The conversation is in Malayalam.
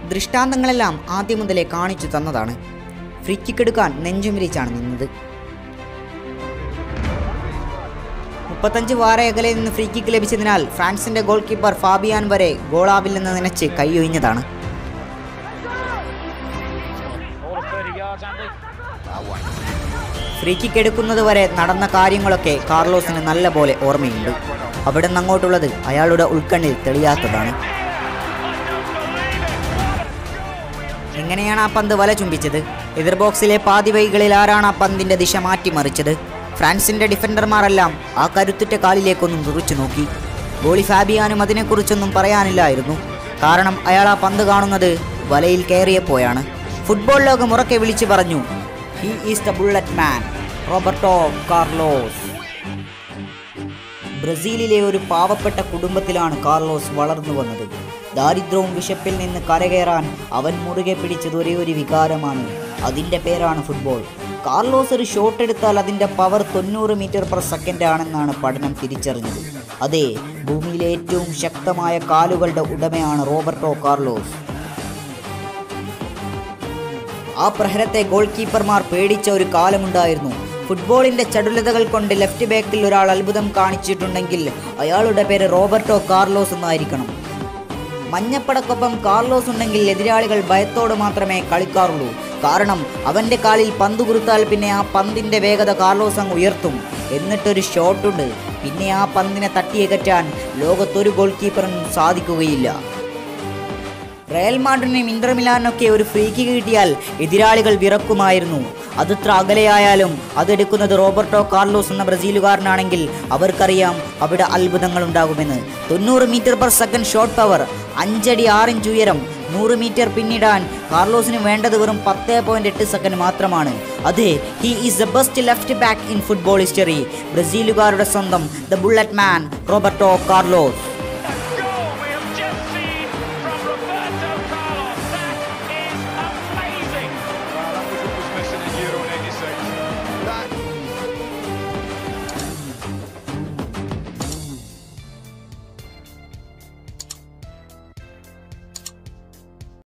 ദൃഷ്ടാന്തങ്ങളെല്ലാം ആദ്യം മുതലേ കാണിച്ചു തന്നതാണ് ഫ്രീ കിക്ക് എടുക്കാൻ നെഞ്ചും വിരിച്ചാണ് നിന്നത് മുപ്പത്തഞ്ച് വാര അകലെ നിന്ന് ഫ്രീ കിക്ക് ലഭിച്ചതിനാൽ ഫ്രാൻസിന്റെ ഗോൾ കീപ്പർ ഫാബിയാൻ വരെ ഗോളാവില്ലെന്ന് നനച്ച് കൈയൊഴിഞ്ഞതാണ് All of 30 yards, Andy. Free kick എടുക്കുന്നത് വരെ നടന്ന കാര്യങ്ങളൊക്കെ കാർലോസിന് നല്ല പോലെ ഓർമ്മയുണ്ട് അവിടെ നിന്ന് അങ്ങോട്ടുള്ളത് അയാളുടെ ഉൾക്കണ്ണിൽ തെളിയാത്തതാണ് എങ്ങനെയാണ് ആ പന്ത് വല ചുംബിച്ചത് എതിർ ബോക്സിലെ പാതി വൈകളിൽ ആരാണ് ആ പന്തിന്റെ ദിശ മാറ്റിമറിച്ചത് ഫ്രാൻസിന്റെ ഡിഫൻഡർമാരെല്ലാം ആ കരുത്തുറ്റ കാലിലേക്കൊന്നും തുറച്ചു നോക്കി ഗോളി ഫാബിയാനും അതിനെക്കുറിച്ചൊന്നും പറയാനില്ലായിരുന്നു കാരണം അയാൾ ആ പന്ത് കാണുന്നത് വലയിൽ കയറിയപ്പോഴാണ് ഫുട്ബോൾ ലോകം ഉറക്കെ വിളിച്ചു പറഞ്ഞു he is the bullet man Roberto Carlos ബ്രസീലിലെ ഒരു പാവപ്പെട്ട കുടുംബത്തിലാണ് കാർലോസ് വളർന്നു വന്നത് ദാരിദ്ര്യവും വിശപ്പിൽ നിന്ന് കരകയറാൻ അവൻ മുറുകെ പിടിച്ചത് ഒരേ ഒരു വികാരമാണ് അതിൻ്റെ പേരാണ് ഫുട്ബോൾ കാർലോസ് ഒരു ഷോട്ട് എടുത്താൽ അതിൻ്റെ പവർ തൊണ്ണൂറ് മീറ്റർ പെർ സെക്കൻഡ് ആണെന്നാണ് പഠനം തിരിച്ചറിഞ്ഞത് അതെ ഭൂമിയിലെ ഏറ്റവും ശക്തമായ കാലുകളുടെ ഉടമയാണ് റോബർട്ടോ കാർലോസ് ആ പ്രഹരത്തെ ഗോൾ കീപ്പർമാർ പേടിച്ച ഒരു കാലമുണ്ടായിരുന്നു ഫുട്ബോളിന്റെ ചടുലതകൾ കൊണ്ട് ലെഫ്റ്റ് ബാക്കിൽ ഒരാൾ അത്ഭുതം കാണിച്ചിട്ടുണ്ടെങ്കിൽ അയാളുടെ പേര് റോബർട്ടോ കാർലോസ് എന്നായിരിക്കണം മഞ്ഞപ്പടക്കൊപ്പം കാർലോസ് ഉണ്ടെങ്കിൽ എതിരാളികൾ ഭയത്തോട് മാത്രമേ കളിക്കാറുള്ളൂ കാരണം അവന്റെ കാലിൽ പന്ത് കുറുത്താൽ പിന്നെ ആ പന്തിന്റെ വേഗത കാർലോസ് അങ്ങ് ഉയർത്തും എന്നിട്ടൊരു ഷോട്ടുണ്ട് പിന്നെ ആ പന്തിനെ തട്ടിയകറ്റാൻ ലോകത്തൊരു ഗോൾ കീപ്പറിനും സാധിക്കുകയില്ല റയൽ മാഡ്രിനും ഇന്റർ മിലാനൊക്കെ ഒരു ഫ്രീ കിക്ക് കിട്ടിയാൽ എതിരാളികൾ വിറക്കുമായിരുന്നു അതത്ര അകലെയായാലും അതെടുക്കുന്നത് റോബർട്ടോ കാർലോസ് എന്ന ബ്രസീലുകാരനാണെങ്കിൽ അവർക്കറിയാം അവിടെ അത്ഭുതങ്ങൾ ഉണ്ടാകുമെന്ന് തൊണ്ണൂറ് metre per second shot power അഞ്ചടി ആറിഞ്ച് ഉയരം നൂറ് മീറ്റർ പിന്നിടാൻ കാർലോസിന് വേണ്ടത് വെറും പത്ത് പോയിന്റ് എട്ട് സെക്കൻഡ് മാത്രമാണ് അതെ he is the best left back in football history ബ്രസീലുകാരുടെ സ്വന്തം the bullet man Roberto Carlos